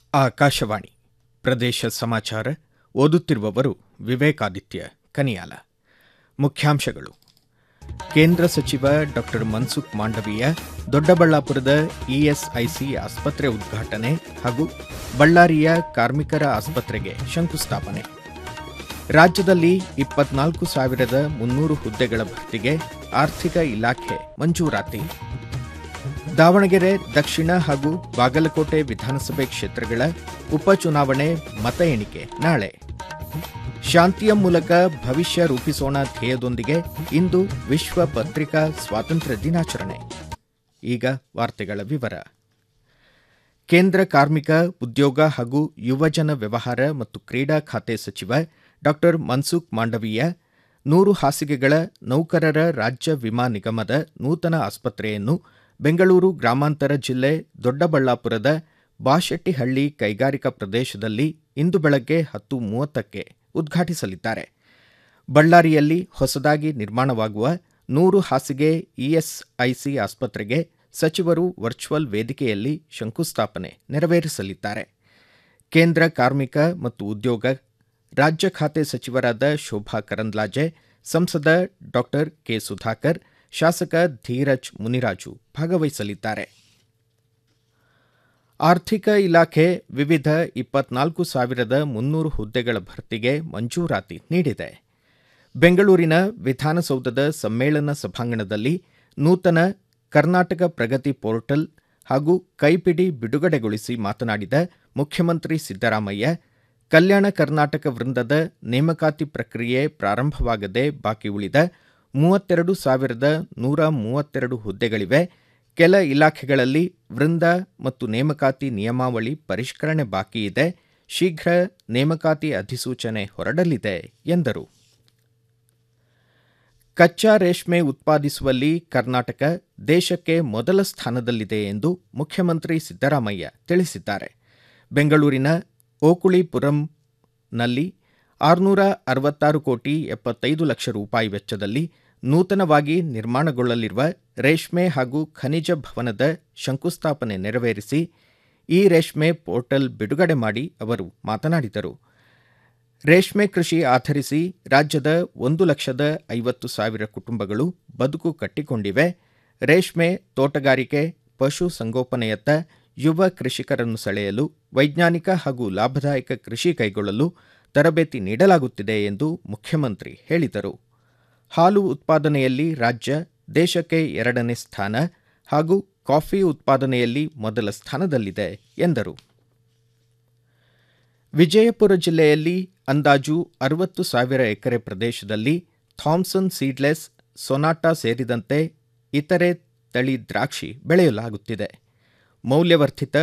ಆಕಾಶವಾಣಿ ಪ್ರದೇಶ ಸಮಾಚಾರ ಓದುತ್ತಿರುವವರು ವಿವೇಕಾದಿತ್ಯ ಕನಿಯಾಲ ಮುಖ್ಯಾಂಶಗಳು ಕೇಂದ್ರ ಸಚಿವ ಡಾ ಮನ್ಸುಖ್ ಮಾಂಡವೀಯ ದೊಡ್ಡಬಳ್ಳಾಪುರದ ಇಎಸ್ಐಸಿ ಆಸ್ಪತ್ರೆ ಉದ್ಘಾಟನೆ ಹಾಗೂ ಬಳ್ಳಾರಿಯ ಕಾರ್ಮಿಕರ ಆಸ್ಪತ್ರೆಗೆ ಶಂಕುಸ್ಥಾಪನೆ ರಾಜ್ಯದಲ್ಲಿ ಇಪ್ಪತ್ನಾಲ್ಕು ಸಾವಿರದ ಮುನ್ನೂರು ಹುದ್ದೆಗಳ ಭರ್ತಿಗೆ ಆರ್ಥಿಕ ಇಲಾಖೆ ಮಂಜೂರಾತಿ ದಾವಣಗೆರೆ ದಕ್ಷಿಣ ಹಾಗೂ ಬಾಗಲಕೋಟೆ ವಿಧಾನಸಭೆ ಕ್ಷೇತ್ರಗಳ ಉಪಚುನಾವಣೆ ಮತ ಎಣಿಕೆ ನಾಳೆ ಶಾಂತಿಯ ಮೂಲಕ ಭವಿಷ್ಯ ರೂಪಿಸೋಣ ಧ್ಯೇಯದೊಂದಿಗೆ ಇಂದು ವಿಶ್ವ ಪತ್ರಿಕಾ ಸ್ವಾತಂತ್ರ್ಯ ದಿನಾಚರಣೆ ಈಗ ವಾರ್ತೆಗಳ ವಿವರ ಕೇಂದ್ರ ಕಾರ್ಮಿಕ ಉದ್ಯೋಗ ಹಾಗೂ ಯುವಜನ ವ್ಯವಹಾರ ಮತ್ತು ಕ್ರೀಡಾ ಖಾತೆ ಸಚಿವ ಡಾ ಮನ್ಸುಖ್ ಮಾಂಡವೀಯ ನೂರು ಹಾಸಿಗೆಗಳ ನೌಕರರ ರಾಜ್ಯ ವಿಮಾ ನಿಗಮದ ನೂತನ ಆಸ್ಪತ್ರೆಯನ್ನು ಬೆಂಗಳೂರು ಗ್ರಾಮಾಂತರ ಜಿಲ್ಲೆ ದೊಡ್ಡಬಳ್ಳಾಪುರದ ಬಾಶೆಟ್ಟಿಹಳ್ಳಿ ಕೈಗಾರಿಕಾ ಪ್ರದೇಶದಲ್ಲಿ ಇಂದು ಬೆಳಗ್ಗೆ ಹತ್ತು ಮೂವತ್ತಕ್ಕೆ ಉದ್ಘಾಟಿಸಲಿದ್ದಾರೆ ಬಳ್ಳಾರಿಯಲ್ಲಿ ಹೊಸದಾಗಿ ನಿರ್ಮಾಣವಾಗುವ ನೂರು ಹಾಸಿಗೆ ಇಎಸ್ಐಸಿ ಆಸ್ಪತ್ರೆಗೆ ಸಚಿವರು ವರ್ಚುವಲ್ ವೇದಿಕೆಯಲ್ಲಿ ಶಂಕುಸ್ಥಾಪನೆ ನೆರವೇರಿಸಲಿದ್ದಾರೆ ಕೇಂದ್ರ ಕಾರ್ಮಿಕ ಮತ್ತು ಉದ್ಯೋಗ ರಾಜ್ಯ ಖಾತೆ ಸಚಿವರಾದ ಶೋಭಾ ಕರಂದ್ಲಾಜೆ ಸಂಸದ ಡಾ ಕೆ ಸುಧಾಕರ್ ಶಾಸಕ ಧೀರಜ್ ಮುನಿರಾಜು ಭಾಗವಹಿಸಲಿದ್ದಾರೆ ಆರ್ಥಿಕ ಇಲಾಖೆ ವಿವಿಧ ಇಪ್ಪತ್ನಾಲ್ಕು ಸಾವಿರದ ಮುನ್ನೂರು ಹುದ್ದೆಗಳ ಭರ್ತಿಗೆ ಮಂಜೂರಾತಿ ನೀಡಿದೆ ಬೆಂಗಳೂರಿನ ವಿಧಾನಸೌಧದ ಸಮ್ಮೇಳನ ಸಭಾಂಗಣದಲ್ಲಿ ನೂತನ ಕರ್ನಾಟಕ ಪ್ರಗತಿ ಪೋರ್ಟಲ್ ಹಾಗೂ ಕೈಪಿಡಿ ಬಿಡುಗಡೆಗೊಳಿಸಿ ಮಾತನಾಡಿದ ಮುಖ್ಯಮಂತ್ರಿ ಸಿದ್ದರಾಮಯ್ಯ ಕಲ್ಯಾಣ ಕರ್ನಾಟಕ ವೃಂದದ ನೇಮಕಾತಿ ಪ್ರಕ್ರಿಯೆ ಪ್ರಾರಂಭವಾಗದೆ ಬಾಕಿ ಉಳಿದ ಮೂವತ್ತೆರಡು ಸಾವಿರದ ನೂರ ಮೂವತ್ತೆರಡು ಹುದ್ದೆಗಳಿವೆ ಕೆಲ ಇಲಾಖೆಗಳಲ್ಲಿ ವೃಂದ ಮತ್ತು ನೇಮಕಾತಿ ನಿಯಮಾವಳಿ ಪರಿಷ್ಕರಣೆ ಬಾಕಿ ಇದೆ ಶೀಘ್ರ ನೇಮಕಾತಿ ಅಧಿಸೂಚನೆ ಹೊರಡಲಿದೆ ಎಂದರು ಕಚ್ಚಾ ರೇಷ್ಮೆ ಉತ್ಪಾದಿಸುವಲ್ಲಿ ಕರ್ನಾಟಕ ದೇಶಕ್ಕೆ ಮೊದಲ ಸ್ಥಾನದಲ್ಲಿದೆ ಎಂದು ಮುಖ್ಯಮಂತ್ರಿ ಸಿದ್ದರಾಮಯ್ಯ ತಿಳಿಸಿದ್ದಾರೆ ಬೆಂಗಳೂರಿನ ಓಕುಳಿಪುರಂನಲ್ಲಿ ಆರುನೂರ ಅರವತ್ತಾರು ಕೋಟಿ ಎಪ್ಪತ್ತೈದು ಲಕ್ಷ ರೂಪಾಯಿ ವೆಚ್ಚದಲ್ಲಿ ನೂತನವಾಗಿ ನಿರ್ಮಾಣಗೊಳ್ಳಲಿರುವ ರೇಷ್ಮೆ ಹಾಗೂ ಖನಿಜ ಭವನದ ಶಂಕುಸ್ಥಾಪನೆ ನೆರವೇರಿಸಿ ಈ ರೇಷ್ಮೆ ಪೋರ್ಟಲ್ ಬಿಡುಗಡೆ ಮಾಡಿ ಅವರು ಮಾತನಾಡಿದರು ರೇಷ್ಮೆ ಕೃಷಿ ಆಧರಿಸಿ ರಾಜ್ಯದ ಒಂದು ಲಕ್ಷದ ಐವತ್ತು ಸಾವಿರ ಕುಟುಂಬಗಳು ಬದುಕು ಕಟ್ಟಿಕೊಂಡಿವೆ ರೇಷ್ಮೆ ತೋಟಗಾರಿಕೆ ಪಶು ಸಂಗೋಪನೆಯತ್ತ ಯುವ ಕೃಷಿಕರನ್ನು ಸೆಳೆಯಲು ವೈಜ್ಞಾನಿಕ ಹಾಗೂ ಲಾಭದಾಯಕ ಕೃಷಿ ಕೈಗೊಳ್ಳಲು ತರಬೇತಿ ನೀಡಲಾಗುತ್ತಿದೆ ಎಂದು ಮುಖ್ಯಮಂತ್ರಿ ಹೇಳಿದರು ಹಾಲು ಉತ್ಪಾದನೆಯಲ್ಲಿ ರಾಜ್ಯ ದೇಶಕ್ಕೆ ಎರಡನೇ ಸ್ಥಾನ ಹಾಗೂ ಕಾಫಿ ಉತ್ಪಾದನೆಯಲ್ಲಿ ಮೊದಲ ಸ್ಥಾನದಲ್ಲಿದೆ ಎಂದರು ವಿಜಯಪುರ ಜಿಲ್ಲೆಯಲ್ಲಿ ಅಂದಾಜು ಅರವತ್ತು ಸಾವಿರ ಎಕರೆ ಪ್ರದೇಶದಲ್ಲಿ ಥಾಮ್ಸನ್ ಸೀಡ್ಲೆಸ್ ಸೊನಾಟಾ ಸೇರಿದಂತೆ ಇತರೆ ತಳಿ ದ್ರಾಕ್ಷಿ ಬೆಳೆಯಲಾಗುತ್ತಿದೆ ಮೌಲ್ಯವರ್ಧಿತ